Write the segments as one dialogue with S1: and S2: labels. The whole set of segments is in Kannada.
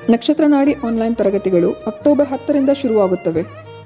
S1: ನಕ್ಷತ್ರ ನಾಡಿ ಆನ್ಲೈನ್ ತರಗತಿಗಳು ಅಕ್ಟೋಬರ್ ಹತ್ತರಿಂದ ಶುರುವಾಗುತ್ತವೆ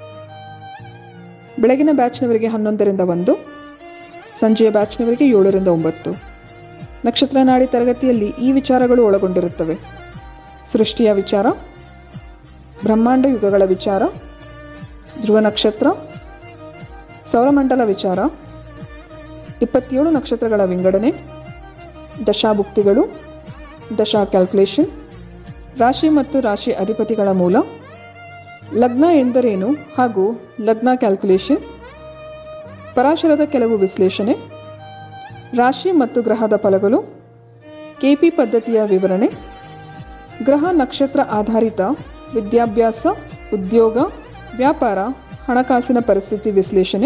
S1: ಬೆಳಗಿನ ಬ್ಯಾಚ್ನವರಿಗೆ ಹನ್ನೊಂದರಿಂದ ಒಂದು ಸಂಜೆಯ ಬ್ಯಾಚ್ನವರಿಗೆ ಏಳರಿಂದ ಒಂಬತ್ತು ನಕ್ಷತ್ರ ನಾಡಿ ತರಗತಿಯಲ್ಲಿ ಈ ವಿಚಾರಗಳು ಒಳಗೊಂಡಿರುತ್ತವೆ ಸೃಷ್ಟಿಯ ವಿಚಾರ ಬ್ರಹ್ಮಾಂಡ ಯುಗಗಳ ವಿಚಾರ ಧ್ರುವ ನಕ್ಷತ್ರ ಸೌರಮಂಡಲ ವಿಚಾರ ಇಪ್ಪತ್ತೇಳು ನಕ್ಷತ್ರಗಳ ವಿಂಗಡಣೆ ದಶಾಭುಕ್ತಿಗಳು ದಶಾ ಕ್ಯಾಲ್ಕುಲೇಷನ್ ರಾಶಿ ಮತ್ತು ರಾಶಿ ಅಧಿಪತಿಗಳ ಮೂಲ ಲಗ್ನ ಎಂದರೇನು ಹಾಗೂ ಲಗ್ನ ಕ್ಯಾಲ್ಕುಲೇಷನ್ ಪರಾಶರದ ಕೆಲವು ವಿಶ್ಲೇಷಣೆ ರಾಶಿ ಮತ್ತು ಗ್ರಹದ ಫಲಗಳು ಕೆಪಿ ಪದ್ಧತಿಯ ವಿವರಣೆ ಗ್ರಹ ನಕ್ಷತ್ರ ಆಧಾರಿತ ವಿದ್ಯಾಭ್ಯಾಸ ಉದ್ಯೋಗ ವ್ಯಾಪಾರ ಹಣಕಾಸಿನ ಪರಿಸ್ಥಿತಿ ವಿಶ್ಲೇಷಣೆ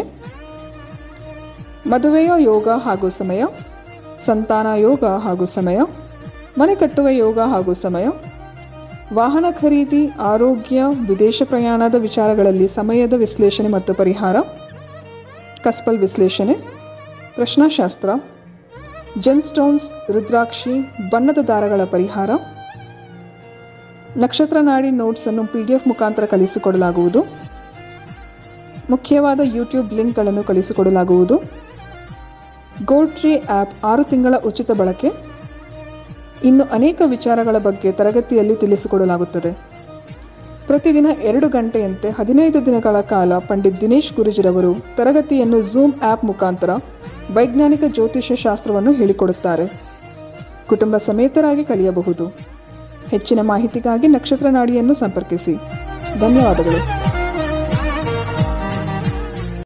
S1: ಮದುವೆಯ ಯೋಗ ಹಾಗೂ ಸಮಯ ಸಂತಾನ ಯೋಗ ಹಾಗೂ ಸಮಯ ಮನೆ ಕಟ್ಟುವ ಯೋಗ ಹಾಗೂ ಸಮಯ ವಾಹನ ಖರೀದಿ ಆರೋಗ್ಯ ವಿದೇಶ ಪ್ರಯಾಣದ ವಿಚಾರಗಳಲ್ಲಿ ಸಮಯದ ವಿಶ್ಲೇಷಣೆ ಮತ್ತು ಪರಿಹಾರ ಕಸ್ಪಲ್ ವಿಶ್ಲೇಷಣೆ ಪ್ರಶ್ನಾಶಾಸ್ತ್ರ ಜೆನ್ಸ್ಟೋನ್ಸ್ ರುದ್ರಾಕ್ಷಿ ಬಣ್ಣದ ದಾರಗಳ ಪರಿಹಾರ ನಕ್ಷತ್ರ ನಾಡಿ ನೋಟ್ಸ್ ಅನ್ನು ಪಿ ಡಿ ಎಫ್ ಮುಖಾಂತರ ಕಳಿಸಿಕೊಡಲಾಗುವುದು ಮುಖ್ಯವಾದ ಯೂಟ್ಯೂಬ್ ಲಿಂಕ್ಗಳನ್ನು ಕಳಿಸಿಕೊಡಲಾಗುವುದು ಗೋಲ್ಡ್ ಟ್ರೀ ಆ್ಯಪ್ ಆರು ತಿಂಗಳ ಉಚಿತ ಬಳಕೆ ಇನ್ನು ಅನೇಕ ವಿಚಾರಗಳ ಬಗ್ಗೆ ತರಗತಿಯಲ್ಲಿ ತಿಳಿಸಿಕೊಡಲಾಗುತ್ತದೆ ಪ್ರತಿದಿನ ಎರಡು ಗಂಟೆಯಂತೆ ಹದಿನೈದು ದಿನಗಳ ಕಾಲ ಪಂಡಿತ್ ದಿನೇಶ್ ಗುರುಜಿರವರು ತರಗತಿಯನ್ನು ಝೂಮ್ ಆ್ಯಪ್ ಮುಖಾಂತರ ವೈಜ್ಞಾನಿಕ ಜ್ಯೋತಿಷ್ಯ ಶಾಸ್ತ್ರವನ್ನು ಹೇಳಿಕೊಡುತ್ತಾರೆ ಕುಟುಂಬ ಸಮೇತರಾಗಿ ಕಲಿಯಬಹುದು ಹೆಚ್ಚಿನ ಮಾಹಿತಿಗಾಗಿ ನಕ್ಷತ್ರ ನಾಡಿಯನ್ನು ಸಂಪರ್ಕಿಸಿ ಧನ್ಯವಾದಗಳು